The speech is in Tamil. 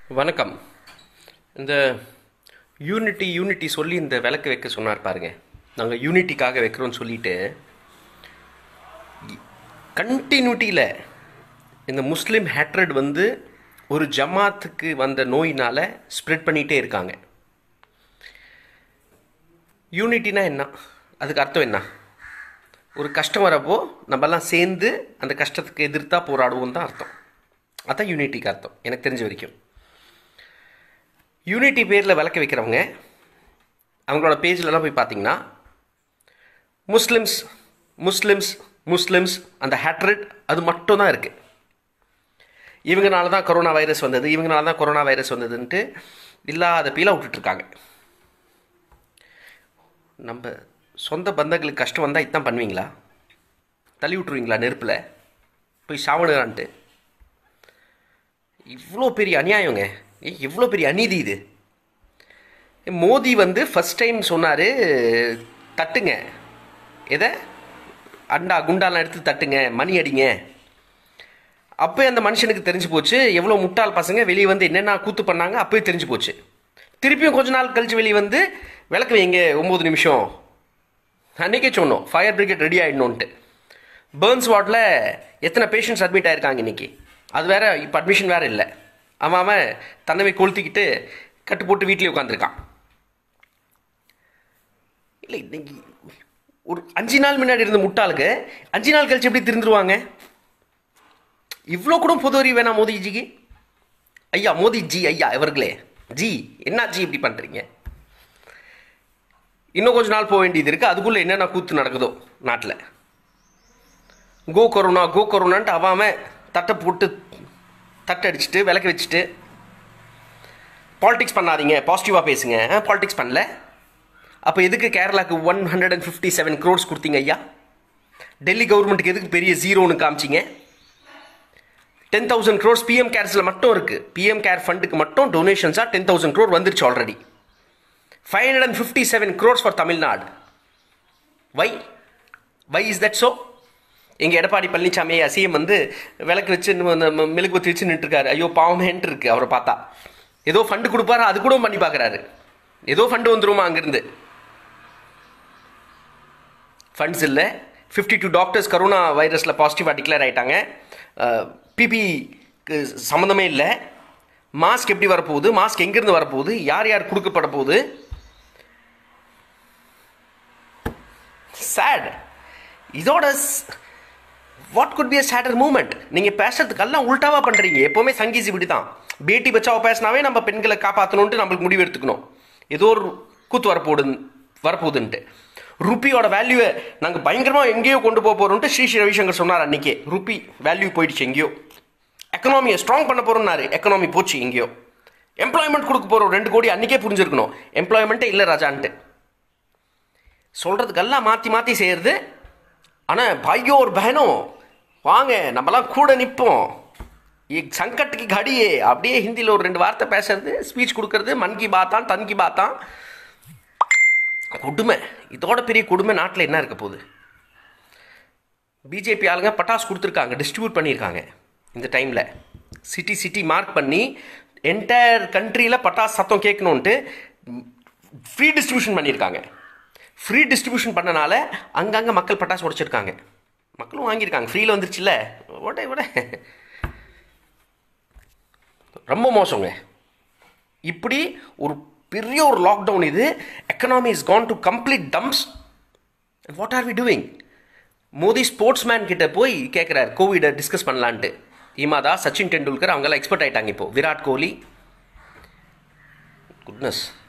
வணக்கம் இந்த யூனிட்டி யூனிட்டி சொல்லி இந்த விளக்கு வைக்க சொன்னார் பாருங்க நாங்கள் யூனிட்டிக்காக வைக்கிறோம்னு சொல்லிட்டு கண்டினியூட்டியில் இந்த முஸ்லீம் ஹேட்ரட் வந்து ஒரு ஜமாத்துக்கு வந்த நோயினால் ஸ்ப்ரெட் பண்ணிகிட்டே இருக்காங்க யூனிட்டினா என்ன அதுக்கு அர்த்தம் என்ன ஒரு கஷ்டம் வரப்போ நம்மெல்லாம் சேர்ந்து அந்த கஷ்டத்துக்கு எதிர்த்தா போராடுவோம் தான் அர்த்தம் அதான் யூனிட்டிக்கு அர்த்தம் எனக்கு தெரிஞ்ச வரைக்கும் யூனிட்டி பேரில் விளக்க வைக்கிறவங்க அவங்களோட பேஜ்லலாம் போய் பார்த்தீங்கன்னா முஸ்லிம்ஸ் முஸ்லிம்ஸ் முஸ்லிம்ஸ் அந்த ஹேட்ரட் அது மட்டும் தான் இருக்குது இவங்கனால தான் கொரோனா வைரஸ் வந்தது இவங்கனால தான் கொரோனா வைரஸ் வந்ததுன்ட்டு இல்லாத பீலாக விட்டுட்ருக்காங்க நம்ம சொந்த பந்தங்களுக்கு கஷ்டம் வந்தால் இதான் பண்ணுவீங்களா தள்ளி விட்ருவீங்களா நெருப்பில் போய் சாவணுறான்ட்டு இவ்வளோ பெரிய அநியாயங்க ஏய், இவ்வளோ பெரிய அநீதி இது மோடி வந்து ஃபஸ்ட் டைம் சொன்னார் தட்டுங்க எதை அண்டா குண்டாலாம் எடுத்து தட்டுங்க மணி அடிங்க அப்போ அந்த மனுஷனுக்கு தெரிஞ்சு போச்சு எவ்வளோ முட்டாள் பசங்க வெளியே வந்து என்னென்ன கூத்து பண்ணாங்க அப்போயே தெரிஞ்சு போச்சு திருப்பியும் கொஞ்ச நாள் கழிச்சு வெளியே வந்து விளக்கு வைங்க ஒம்பது நிமிஷம் அன்றைக்கே சொன்னோம் ஃபயர் பிரிகேட் ரெடி ஆகிடணுன்ட்டு பேர்ன்ஸ் வார்டில் எத்தனை பேஷண்ட்ஸ் அட்மிட் ஆயிருக்காங்க இன்னைக்கு அது வேற இப்போ அட்மிஷன் வேற இல்லை அவன் அவன் தன்னவை கொளுத்திக்கிட்டு கட்டு போட்டு வீட்டிலே உட்காந்துருக்கான் இல்லை இன்னைக்கு ஒரு அஞ்சு நாள் முன்னாடி இருந்த முட்டாளுக்கு அஞ்சு நாள் கழிச்சு எப்படி திருந்துருவாங்க இவ்வளோ கூட பொது அறிவு வேணாம் மோதிஜிக்கு ஐயா மோடி ஜி ஐயா இவர்களே ஜி என்ன ஜி இப்படி பண்ணுறீங்க இன்னும் கொஞ்ச நாள் போக வேண்டியது இருக்குது அதுக்குள்ளே என்னென்ன கூத்து நடக்குதோ நாட்டில் கோ கொரோனா கோ கொரோனான்ட்டு அவன் அவன் தட்டை போட்டு தட்டை அடிச்சுட்டு விளக்க வச்சுட்டு பாலிடிக்ஸ் பண்ணாதீங்க பாசிட்டிவாக பேசுங்க பாலிடிக்ஸ் பண்ணல அப்போ எதுக்கு கேரளாக்கு one hundred and fifty seven crores கொடுத்தீங்க ஐயா டெல்லி கவர்மெண்ட்டுக்கு எதுக்கு பெரிய ஜீரோன்னு காமிச்சிங்க டென் தௌசண்ட் க்ரோர்ஸ் பிஎம் கேர்ஸில் மட்டும் இருக்குது பிஎம் கேர் ஃபண்டுக்கு மட்டும் டொனேஷன்ஸாக டென் தௌசண்ட் க்ரோர் வந்துருச்சு already five hundred and fifty seven crores for Tamil Nadu why why is that so எங்கள் எடப்பாடி பழனிசாமி அசிஎம் வந்து விளக்கு வச்சு இன்னும் அந்த ம- மெழுகுவத்தி வச்சு நின்றுருக்காரு ஐயோ பாவமேன்ட்டு இருக்கு அவரை பார்த்தா ஏதோ ஃபண்டு கொடுப்பாரு அது கூட பண்ணி பார்க்குறாரு ஏதோ ஃபண்டு வந்துருமா அங்கேருந்து ஃபண்ட்ஸ் இல்லை ஃபிஃப்டி டூ டாக்டர்ஸ் கரோனா வைரஸில் பாசிட்டிவாக டிக்ளேர் ஆயிட்டாங்க பிபிக்கு சம்மந்தமே இல்லை மாஸ்க் எப்படி வரப்போகுது மாஸ்க் எங்கேருந்து வரப்போகுது யார் யார் கொடுக்கப்பட போகுது சேட் இதோட what could be a sadder moment நீங்கள் பேசுறதுக்கெல்லாம் உல்டாவா பண்ணுறீங்க எப்போவுமே சங்கீஸ் இப்படி தான் பேட்டி பச்சாவை பேசினாவே நம்ம பெண்களை காப்பாற்றணுன்ட்டு நம்மளுக்கு முடிவு எடுத்துக்கணும் ஏதோ ஒரு கூத்து வரப்போகுது வரப்போகுதுன்ட்டு ருப்பியோட வேல்யூவை நாங்கள் பயங்கரமாக எங்கேயோ கொண்டு போக போகிறோம்ட்டு ஸ்ரீ ஸ்ரீ ரவிசங்கர் சொன்னார் அன்றைக்கே ருப்பி வேல்யூ போயிடுச்சு எங்கேயோ எக்கனாமியை ஸ்ட்ராங் பண்ண போகிறோம்னாரு எக்கனாமி போச்சு எங்கேயோ எம்ப்ளாய்மெண்ட் கொடுக்க போகிறோம் ரெண்டு கோடி அன்றைக்கே புரிஞ்சிருக்கணும் எம்ப்ளாய்மெண்ட்டே இல்லை ராஜான்ட்டு சொல்கிறதுக்கெல்லாம் மாற்றி மாற்றி செய்கிறது ஆனால் பாய்யோ ஒரு பहनों வாங்க நம்மலாம் கூட நிற்போம் சங்கட்டுக்கு கடியே அப்படியே ஹிந்தியில் ஒரு ரெண்டு வார்த்தை பேசுறது ஸ்பீச் கொடுக்கறது மன் கி பாத்தான் தன் கி பாத்தான் கொடுமை இதோட பெரிய கொடுமை நாட்டில் என்ன இருக்க போகுது பிஜேபி ஆளுங்க பட்டாசு கொடுத்துருக்காங்க டிஸ்ட்ரிபியூட் பண்ணியிருக்காங்க இந்த டைமில் சிட்டி சிட்டி மார்க் பண்ணி என்டையர் கண்ட்ரியில் பட்டாசு சத்தம் கேட்கணுன்ட்டு ஃப்ரீ டிஸ்ட்ரிபியூஷன் பண்ணியிருக்காங்க ஃப்ரீ டிஸ்ட்ரிபியூஷன் பண்ணனால அங்கங்கே மக்கள் பட்டாசு உடைச்சிருக்காங்க மக்களும் வாங்கியிருக்காங்க ஃப்ரீயில் வந்துருச்சுல்ல உட விட ரொம்ப மோசங்க இப்படி ஒரு பெரிய ஒரு லாக்டவுன் இது economy is gone to complete dumps what are we doing Modi sports man கிட்ட போய் கேட்குறாரு கோவிடை டிஸ்கஸ் பண்ணலான்ட்டு இமாதா சச்சின் டெண்டுல்கர் அவங்கெல்லாம் எக்ஸ்பர்ட் ஆயிட்டாங்க இப்போ விராட் கோலி குட்னஸ்